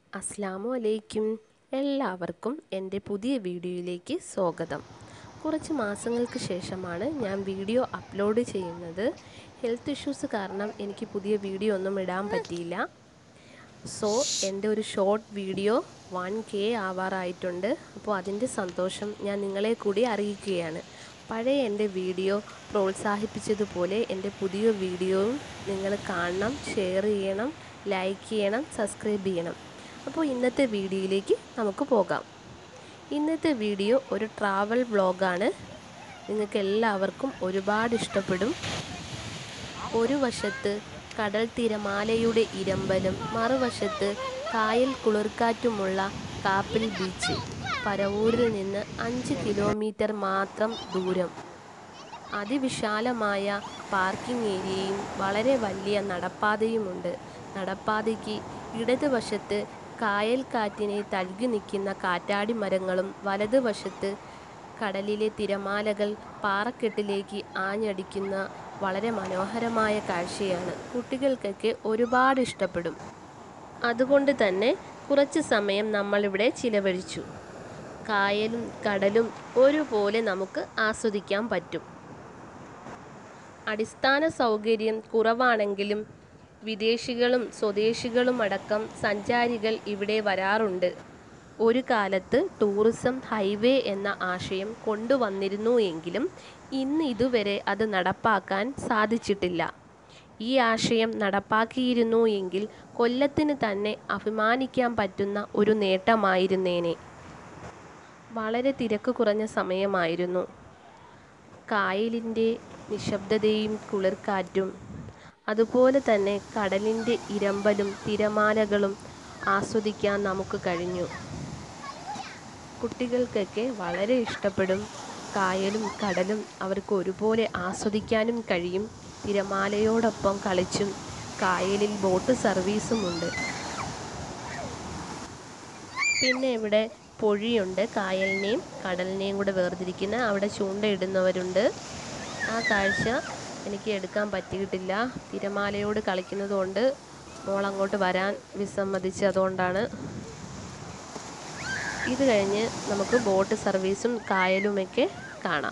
അസ്സാമു അലൈക്കും എല്ലാവർക്കും എൻ്റെ പുതിയ വീഡിയോയിലേക്ക് സ്വാഗതം കുറച്ച് മാസങ്ങൾക്ക് ശേഷമാണ് ഞാൻ വീഡിയോ അപ്ലോഡ് ചെയ്യുന്നത് ഹെൽത്ത് ഇഷ്യൂസ് കാരണം എനിക്ക് പുതിയ വീഡിയോ ഒന്നും ഇടാൻ പറ്റിയില്ല സോ എൻ്റെ ഒരു ഷോർട്ട് വീഡിയോ വൺ കെ ആവാറായിട്ടുണ്ട് അപ്പോൾ അതിൻ്റെ സന്തോഷം ഞാൻ നിങ്ങളെ കൂടി അറിയിക്കുകയാണ് പഴയ എൻ്റെ വീഡിയോ പ്രോത്സാഹിപ്പിച്ചതുപോലെ എൻ്റെ പുതിയ വീഡിയോയും നിങ്ങൾ കാണണം ഷെയർ ചെയ്യണം ലൈക്ക് ചെയ്യണം സബ്സ്ക്രൈബ് ചെയ്യണം അപ്പോൾ ഇന്നത്തെ വീഡിയോയിലേക്ക് നമുക്ക് പോകാം ഇന്നത്തെ വീഡിയോ ഒരു ട്രാവൽ വ്ളോഗാണ് നിങ്ങൾക്ക് എല്ലാവർക്കും ഒരുപാട് ഇഷ്ടപ്പെടും ഒരു വശത്ത് കടൽ തിരമാലയുടെ ഇരമ്പലും മറുവശത്ത് കായൽ കുളിർക്കാറ്റുമുള്ള കാപ്പിൽ ബീച്ച് പരവൂരിൽ നിന്ന് അഞ്ച് കിലോമീറ്റർ മാത്രം ദൂരം അതിവിശാലമായ പാർക്കിംഗ് ഏരിയയും വളരെ വലിയ നടപ്പാതയുമുണ്ട് നടപ്പാതയ്ക്ക് ഇടതുവശത്ത് കായൽ കാറ്റിനെ തഴുകി നിൽക്കുന്ന കാറ്റാടി മരങ്ങളും വലതുവശത്ത് കടലിലെ തിരമാലകൾ പാറക്കെട്ടിലേക്ക് ആഞ്ഞടിക്കുന്ന വളരെ മനോഹരമായ കാഴ്ചയാണ് കുട്ടികൾക്കൊക്കെ ഒരുപാട് ഇഷ്ടപ്പെടും അതുകൊണ്ട് തന്നെ കുറച്ച് സമയം നമ്മളിവിടെ ചിലവഴിച്ചു കായലും കടലും ഒരുപോലെ നമുക്ക് ആസ്വദിക്കാൻ പറ്റും അടിസ്ഥാന സൗകര്യം കുറവാണെങ്കിലും വിദേശികളും സ്വദേശികളും അടക്കം സഞ്ചാരികൾ ഇവിടെ വരാറുണ്ട് ഒരു കാലത്ത് ടൂറിസം ഹൈവേ എന്ന ആശയം കൊണ്ടുവന്നിരുന്നു എങ്കിലും ഇന്ന് ഇതുവരെ അത് നടപ്പാക്കാൻ സാധിച്ചിട്ടില്ല ഈ ആശയം നടപ്പാക്കിയിരുന്നു എങ്കിൽ കൊല്ലത്തിന് തന്നെ അഭിമാനിക്കാൻ പറ്റുന്ന ഒരു നേട്ടമായിരുന്നേനെ വളരെ തിരക്ക് കുറഞ്ഞ സമയമായിരുന്നു കായലിൻ്റെ നിശബ്ദതയും കുളിർക്കാറ്റും അതുപോലെ തന്നെ കടലിൻ്റെ ഇരമ്പലും തിരമാലകളും ആസ്വദിക്കാൻ നമുക്ക് കഴിഞ്ഞു കുട്ടികൾക്കൊക്കെ വളരെ ഇഷ്ടപ്പെടും കായലും കടലും അവർക്ക് ഒരുപോലെ ആസ്വദിക്കാനും കഴിയും തിരമാലയോടൊപ്പം കളിച്ചും കായലിൽ ബോട്ട് സർവീസുമുണ്ട് പിന്നെ ഇവിടെ പൊഴിയുണ്ട് കായലിനെയും കടലിനെയും കൂടെ വേർതിരിക്കുന്ന അവിടെ ചൂണ്ടയിടുന്നവരുണ്ട് ആ കാഴ്ച എനിക്ക് എടുക്കാൻ പറ്റിയിട്ടില്ല തിരമാലയോട് കളിക്കുന്നത് കൊണ്ട് മോളങ്ങോട്ട് വരാൻ വിസമ്മതിച്ച് അതുകൊണ്ടാണ് ഇത് കഴിഞ്ഞ് നമുക്ക് ബോട്ട് സർവീസും കായലുമൊക്കെ കാണാം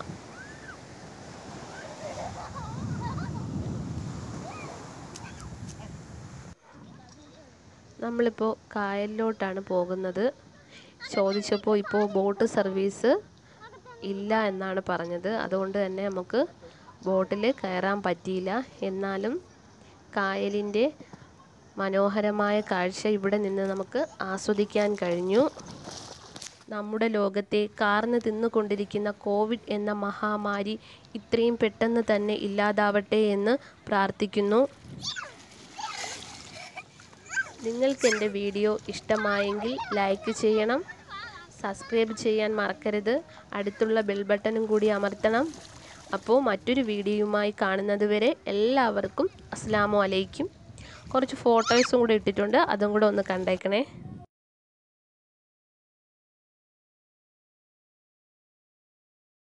നമ്മളിപ്പോൾ കായലിലോട്ടാണ് പോകുന്നത് ചോദിച്ചപ്പോൾ ഇപ്പോൾ ബോട്ട് സർവീസ് ഇല്ല എന്നാണ് പറഞ്ഞത് അതുകൊണ്ട് തന്നെ നമുക്ക് ബോട്ടിൽ കയറാൻ പറ്റിയില്ല എന്നാലും കായലിൻ്റെ മനോഹരമായ കാഴ്ച ഇവിടെ നിന്ന് നമുക്ക് ആസ്വദിക്കാൻ കഴിഞ്ഞു നമ്മുടെ ലോകത്തെ കാർന്ന് തിന്നുകൊണ്ടിരിക്കുന്ന കോവിഡ് എന്ന മഹാമാരി ഇത്രയും പെട്ടെന്ന് തന്നെ ഇല്ലാതാവട്ടെ എന്ന് പ്രാർത്ഥിക്കുന്നു നിങ്ങൾക്ക് എൻ്റെ വീഡിയോ ഇഷ്ടമായെങ്കിൽ ലൈക്ക് ചെയ്യണം സബ്സ്ക്രൈബ് ചെയ്യാൻ മറക്കരുത് അടുത്തുള്ള ബെൽ ബട്ടണും കൂടി അമർത്തണം അപ്പോൾ മറ്റൊരു വീഡിയോയുമായി കാണുന്നത് വരെ എല്ലാവർക്കും അസ്സാമു അലൈക്കും കുറച്ച് ഫോട്ടോസും കൂടെ ഇട്ടിട്ടുണ്ട് അതും കൂടെ ഒന്ന് കണ്ടേക്കണേ